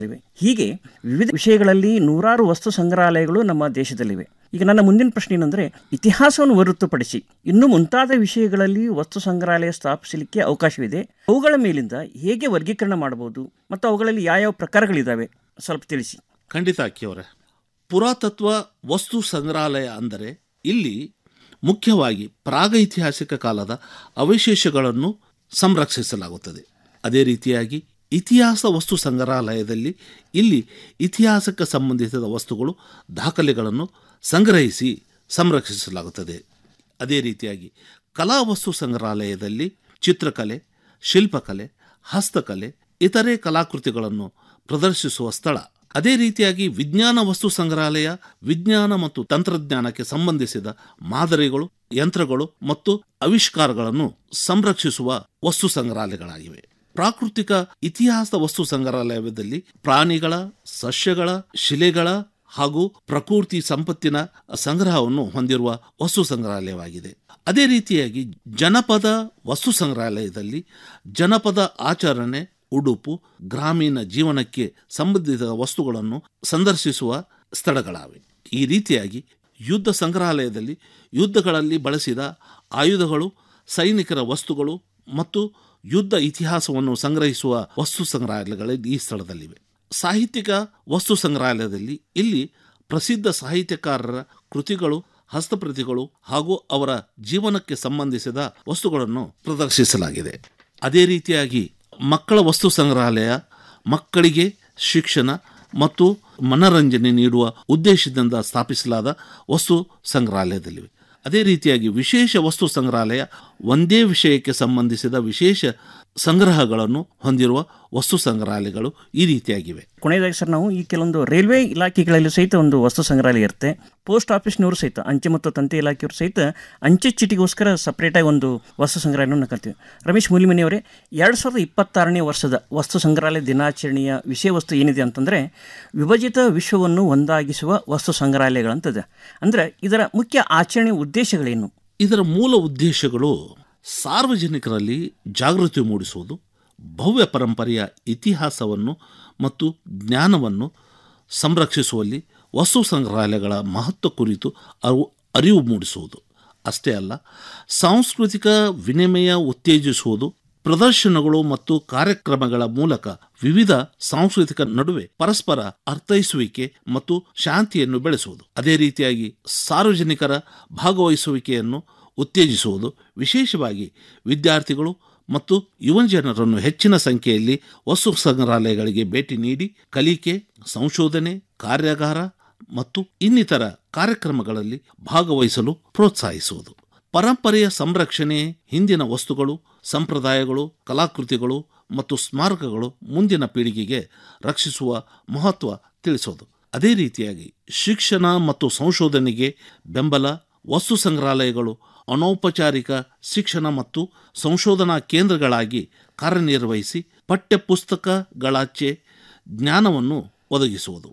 ಇವೆ ಹೀಗೆ ವಿವಿಧ ವಿಷಯಗಳಲ್ಲಿ ನೂರಾರು ವಸ್ತು ಸಂಗ್ರಹಾಲಯಗಳು ನಮ್ಮ ದೇಶದಲ್ಲಿವೆ ಈಗ ನನ್ನ ಮುಂದಿನ ಪ್ರಶ್ನೆ ಏನಂದರೆ ಇತಿಹಾಸವನ್ನು ಹೊರತುಪಡಿಸಿ ಇನ್ನೂ ಮುಂತಾದ ವಿಷಯಗಳಲ್ಲಿ ವಸ್ತು ಸಂಗ್ರಹಾಲಯ ಸ್ಥಾಪಿಸಲಿಕ್ಕೆ ಅವಕಾಶವಿದೆ ಅವುಗಳ ಮೇಲಿಂದ ಹೇಗೆ ವರ್ಗೀಕರಣ ಮಾಡಬಹುದು ಮತ್ತು ಅವುಗಳಲ್ಲಿ ಯಾವ್ಯಾವ ಪ್ರಕಾರಗಳಿದ್ದಾವೆ ಸ್ವಲ್ಪ ತಿಳಿಸಿ ಖಂಡಿತ ಅಕ್ಕಿಯವರೇ ಪುರಾತತ್ವ ವಸ್ತು ಸಂಗ್ರಹಾಲಯ ಅಂದರೆ ಇಲ್ಲಿ ಮುಖ್ಯವಾಗಿ ಪ್ರಾಗೈತಿಹಾಸಿಕ ಕಾಲದ ಅವಶೇಷಗಳನ್ನು ಸಂರಕ್ಷಿಸಲಾಗುತ್ತದೆ ಅದೇ ರೀತಿಯಾಗಿ ಇತಿಹಾಸ ವಸ್ತು ಸಂಗ್ರಹಾಲಯದಲ್ಲಿ ಇಲ್ಲಿ ಇತಿಹಾಸಕ್ಕೆ ಸಂಬಂಧಿಸಿದ ವಸ್ತುಗಳು ದಾಖಲೆಗಳನ್ನು ಸಂಗ್ರಹಿಸಿ ಸಂರಕ್ಷಿಸಲಾಗುತ್ತದೆ ಅದೇ ರೀತಿಯಾಗಿ ಕಲಾ ವಸ್ತು ಸಂಗ್ರಹಾಲಯದಲ್ಲಿ ಚಿತ್ರಕಲೆ ಶಿಲ್ಪಕಲೆ ಹಸ್ತಕಲೆ ಇತರೆ ಕಲಾಕೃತಿಗಳನ್ನು ಪ್ರದರ್ಶಿಸುವ ಸ್ಥಳ ಅದೇ ರೀತಿಯಾಗಿ ವಿಜ್ಞಾನ ವಸ್ತು ಸಂಗ್ರಹಾಲಯ ವಿಜ್ಞಾನ ಮತ್ತು ತಂತ್ರಜ್ಞಾನಕ್ಕೆ ಸಂಬಂಧಿಸಿದ ಮಾದರಿಗಳು ಯಂತ್ರಗಳು ಮತ್ತು ಆವಿಷ್ಕಾರಗಳನ್ನು ಸಂರಕ್ಷಿಸುವ ವಸ್ತು ಸಂಗ್ರಹಾಲಯಗಳಾಗಿವೆ ಪ್ರಾಕೃತಿಕ ಇತಿಹಾಸ ವಸ್ತು ಸಂಗ್ರಹಾಲಯದಲ್ಲಿ ಪ್ರಾಣಿಗಳ ಸಸ್ಯಗಳ ಶಿಲೆಗಳ ಹಾಗೂ ಪ್ರಕೃತಿ ಸಂಪತ್ತಿನ ಸಂಗ್ರಹವನ್ನು ಹೊಂದಿರುವ ವಸ್ತು ಸಂಗ್ರಹಾಲಯವಾಗಿದೆ ಅದೇ ರೀತಿಯಾಗಿ ಜನಪದ ವಸ್ತು ಸಂಗ್ರಹಾಲಯದಲ್ಲಿ ಜನಪದ ಆಚರಣೆ ಉಡುಪು ಗ್ರಾಮೀಣ ಜೀವನಕ್ಕೆ ಸಂಬಂಧಿಸಿದ ವಸ್ತುಗಳನ್ನು ಸಂದರ್ಶಿಸುವ ಸ್ಥಳಗಳಾವೆ ಈ ರೀತಿಯಾಗಿ ಯುದ್ಧ ಸಂಗ್ರಹಾಲಯದಲ್ಲಿ ಯುದ್ಧಗಳಲ್ಲಿ ಬಳಸಿದ ಆಯುಧಗಳು ಸೈನಿಕರ ವಸ್ತುಗಳು ಮತ್ತು ಯುದ್ಧ ಇತಿಹಾಸವನ್ನು ಸಂಗ್ರಹಿಸುವ ವಸ್ತು ಸಂಗ್ರಹಾಲಯಗಳು ಈ ಸ್ಥಳದಲ್ಲಿವೆ ಸಾಹಿತ್ಯಿಕ ವಸ್ತು ಸಂಗ್ರಹಾಲಯದಲ್ಲಿ ಇಲ್ಲಿ ಪ್ರಸಿದ್ಧ ಸಾಹಿತ್ಯಕಾರರ ಕೃತಿಗಳು ಹಸ್ತಪ್ರತಿಗಳು ಹಾಗೂ ಅವರ ಜೀವನಕ್ಕೆ ಸಂಬಂಧಿಸಿದ ವಸ್ತುಗಳನ್ನು ಪ್ರದರ್ಶಿಸಲಾಗಿದೆ ಅದೇ ರೀತಿಯಾಗಿ ಮಕ್ಕಳ ವಸ್ತು ಸಂಗ್ರಹಾಲಯ ಮಕ್ಕಳಿಗೆ ಶಿಕ್ಷಣ ಮತ್ತು ಮನರಂಜನೆ ನೀಡುವ ಉದ್ದೇಶದಿಂದ ಸ್ಥಾಪಿಸಲಾದ ವಸ್ತು ಸಂಗ್ರಹಾಲಯದಲ್ಲಿವೆ ಅದೇ ರೀತಿಯಾಗಿ ವಿಶೇಷ ವಸ್ತು ಸಂಗ್ರಹಾಲಯ ಒಂದೇ ವಿಷಯಕ್ಕೆ ಸಂಬಂಧಿಸಿದ ವಿಶೇಷ ಸಂಗ್ರಹಗಳನ್ನು ಹೊಂದಿರುವ ವಸ್ತು ಸಂಗ್ರಹಾಲಯಗಳು ಈ ರೀತಿಯಾಗಿವೆ ಕೊನೆಯದಾಗಿ ಸರ್ ನಾವು ಈ ಕೆಲವೊಂದು ರೈಲ್ವೆ ಇಲಾಖೆಗಳಲ್ಲಿ ಸಹಿತ ಒಂದು ವಸ್ತು ಸಂಗ್ರಹಾಲಯ ಇರುತ್ತೆ ಪೋಸ್ಟ್ ಆಫೀಸ್ನವರು ಸಹಿತ ಅಂಚೆ ಮತ್ತು ತಂತಿ ಇಲಾಖೆಯವರು ಸಹಿತ ಅಂಚೆ ಚೀಟಿಗೋಸ್ಕರ ಸಪ್ರೇಟಾಗಿ ಒಂದು ವಸ್ತು ಸಂಗ್ರಹಾಲಯವನ್ನು ಕರಿತೀವಿ ರಮೇಶ್ ಮೂಲಿಮನಿಯವರೇ ಎರಡು ಸಾವಿರದ ಇಪ್ಪತ್ತಾರನೇ ವರ್ಷದ ವಸ್ತು ಸಂಗ್ರಹಾಲಯ ದಿನಾಚರಣೆಯ ವಿಷಯ ವಸ್ತು ಏನಿದೆ ಅಂತಂದರೆ ವಿಭಜಿತ ವಿಶ್ವವನ್ನು ಒಂದಾಗಿಸುವ ವಸ್ತು ಸಂಗ್ರಹಾಲಯಗಳಂತದೆ ಅಂದರೆ ಇದರ ಮುಖ್ಯ ಆಚರಣೆ ಉದ್ದೇಶಗಳೇನು ಇದರ ಮೂಲ ಉದ್ದೇಶಗಳು ಸಾರ್ವಜನಿಕರಲ್ಲಿ ಜಾಗೃತಿ ಮೂಡಿಸುವುದು ಭವ್ಯ ಪರಂಪರೆಯ ಇತಿಹಾಸವನ್ನು ಮತ್ತು ಜ್ಞಾನವನ್ನು ಸಂರಕ್ಷಿಸುವಲ್ಲಿ ವಸ್ತು ಸಂಗ್ರಹಾಲಯಗಳ ಮಹತ್ವ ಕುರಿತು ಅವು ಅರಿವು ಮೂಡಿಸುವುದು ಅಷ್ಟೇ ಅಲ್ಲ ಸಾಂಸ್ಕೃತಿಕ ವಿನಿಮಯ ಉತ್ತೇಜಿಸುವುದು ಪ್ರದರ್ಶನಗಳು ಮತ್ತು ಕಾರ್ಯಕ್ರಮಗಳ ಮೂಲಕ ವಿವಿಧ ಸಾಂಸ್ಕೃತಿಕ ನಡುವೆ ಪರಸ್ಪರ ಅರ್ಥೈಸುವಿಕೆ ಮತ್ತು ಶಾಂತಿಯನ್ನು ಬೆಳೆಸುವುದು ಅದೇ ರೀತಿಯಾಗಿ ಸಾರ್ವಜನಿಕರ ಭಾಗವಹಿಸುವಿಕೆಯನ್ನು ಉತ್ತೇಜಿಸುವುದು ವಿಶೇಷವಾಗಿ ವಿದ್ಯಾರ್ಥಿಗಳು ಮತ್ತು ಯುವಜನರನ್ನು ಹೆಚ್ಚಿನ ಸಂಖ್ಯೆಯಲ್ಲಿ ವಸ್ತು ಸಂಗ್ರಹಾಲಯಗಳಿಗೆ ಭೇಟಿ ನೀಡಿ ಕಲಿಕೆ ಸಂಶೋಧನೆ ಕಾರ್ಯಾಗಾರ ಮತ್ತು ಇನ್ನಿತರ ಕಾರ್ಯಕ್ರಮಗಳಲ್ಲಿ ಭಾಗವಹಿಸಲು ಪ್ರೋತ್ಸಾಹಿಸುವುದು ಪರಂಪರೆಯ ಸಂರಕ್ಷಣೆ ಹಿಂದಿನ ವಸ್ತುಗಳು ಸಂಪ್ರದಾಯಗಳು ಕಲಾಕೃತಿಗಳು ಮತ್ತು ಸ್ಮಾರಕಗಳು ಮುಂದಿನ ಪೀಳಿಗೆಗೆ ರಕ್ಷಿಸುವ ಮಹತ್ವ ತಿಳಿಸೋದು ಅದೇ ರೀತಿಯಾಗಿ ಶಿಕ್ಷಣ ಮತ್ತು ಸಂಶೋಧನೆಗೆ ಬೆಂಬಲ ವಸ್ತು ಸಂಗ್ರಹಾಲಯಗಳು ಅನೌಪಚಾರಿಕ ಶಿಕ್ಷಣ ಮತ್ತು ಸಂಶೋಧನಾ ಕೇಂದ್ರಗಳಾಗಿ ಕಾರ್ಯನಿರ್ವಹಿಸಿ ಪಠ್ಯಪುಸ್ತಕಗಳಾಚೆ ಜ್ಞಾನವನ್ನು ಒದಗಿಸುವುದು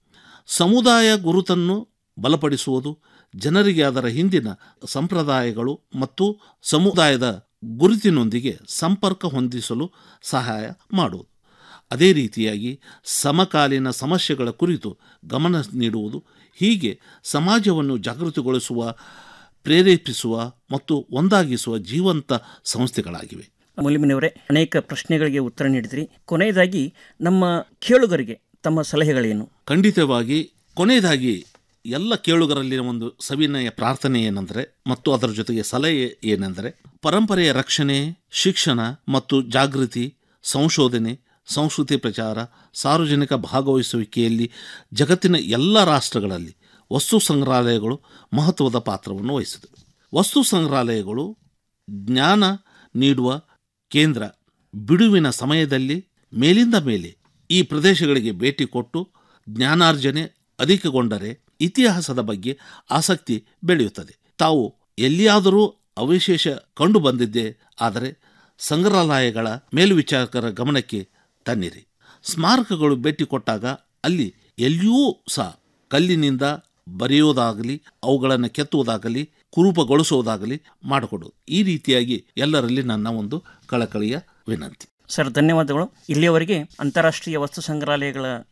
ಸಮುದಾಯ ಗುರುತನ್ನು ಬಲಪಡಿಸುವುದು ಜನರಿಗೆ ಅದರ ಹಿಂದಿನ ಸಂಪ್ರದಾಯಗಳು ಮತ್ತು ಸಮುದಾಯದ ಗುರುತಿನೊಂದಿಗೆ ಸಂಪರ್ಕ ಹೊಂದಿಸಲು ಸಹಾಯ ಮಾಡುವುದು ಅದೇ ರೀತಿಯಾಗಿ ಸಮಕಾಲೀನ ಸಮಸ್ಯೆಗಳ ಕುರಿತು ಗಮನ ನೀಡುವುದು ಹೀಗೆ ಸಮಾಜವನ್ನು ಜಾಗೃತಿಗೊಳಿಸುವ ಪ್ರೇರೇಪಿಸುವ ಮತ್ತು ಒಂದಾಗಿಸುವ ಜೀವಂತ ಸಂಸ್ಥೆಗಳಾಗಿವೆ ಮೂಲಿಮನಿಯವರೇ ಅನೇಕ ಪ್ರಶ್ನೆಗಳಿಗೆ ಉತ್ತರ ನೀಡಿದ್ರಿ ಕೊನೆಯದಾಗಿ ನಮ್ಮ ಕೇಳುಗರಿಗೆ ತಮ್ಮ ಸಲಹೆಗಳೇನು ಖಂಡಿತವಾಗಿ ಕೊನೆಯದಾಗಿ ಎಲ್ಲ ಕೇಳುಗರಲ್ಲಿ ಒಂದು ಸವಿನಯ ಪ್ರಾರ್ಥನೆ ಏನೆಂದರೆ ಮತ್ತು ಅದರ ಜೊತೆಗೆ ಸಲಹೆ ಏನೆಂದರೆ ಪರಂಪರೆಯ ರಕ್ಷಣೆ ಶಿಕ್ಷಣ ಮತ್ತು ಜಾಗೃತಿ ಸಂಶೋಧನೆ ಸಂಸ್ಕೃತಿ ಪ್ರಚಾರ ಸಾರ್ವಜನಿಕ ಭಾಗವಹಿಸುವಿಕೆಯಲ್ಲಿ ಜಗತ್ತಿನ ಎಲ್ಲ ರಾಷ್ಟ್ರಗಳಲ್ಲಿ ವಸ್ತು ಸಂಗ್ರಹಾಲಯಗಳು ಮಹತ್ವದ ಪಾತ್ರವನ್ನು ವಹಿಸಿದವು ವಸ್ತು ಸಂಗ್ರಹಾಲಯಗಳು ಜ್ಞಾನ ನೀಡುವ ಕೇಂದ್ರ ಬಿಡುವಿನ ಸಮಯದಲ್ಲಿ ಮೇಲಿಂದ ಮೇಲೆ ಈ ಪ್ರದೇಶಗಳಿಗೆ ಭೇಟಿ ಕೊಟ್ಟು ಜ್ಞಾನಾರ್ಜನೆ ಅಧಿಕಗೊಂಡರೆ ಇತಿಹಾಸದ ಬಗ್ಗೆ ಆಸಕ್ತಿ ಬೆಳೆಯುತ್ತದೆ ತಾವು ಎಲ್ಲಿಯಾದರೂ ಅವಶೇಷ ಕಂಡು ಬಂದಿದ್ದೆ ಆದರೆ ಸಂಗ್ರಹಾಲಯಗಳ ಮೇಲ್ವಿಚಾರಕರ ಗಮನಕ್ಕೆ ತನ್ನಿರಿ ಸ್ಮಾರಕಗಳು ಭೇಟಿ ಕೊಟ್ಟಾಗ ಅಲ್ಲಿ ಎಲ್ಲಿಯೂ ಸಹ ಕಲ್ಲಿನಿಂದ ಬರೆಯುವುದಾಗಲಿ ಅವುಗಳನ್ನು ಕೆತ್ತುವುದಾಗಲಿ ಕುರೂಪಗೊಳಿಸುವುದಾಗಲಿ ಮಾಡಿಕೊಡು ಈ ರೀತಿಯಾಗಿ ಎಲ್ಲರಲ್ಲಿ ನನ್ನ ಒಂದು ಕಳಕಳಿಯ ವಿನಂತಿ ಸರ್ ಧನ್ಯವಾದಗಳು ಇಲ್ಲಿಯವರೆಗೆ ಅಂತಾರಾಷ್ಟ್ರೀಯ ವಸ್ತು ಸಂಗ್ರಹಾಲಯಗಳ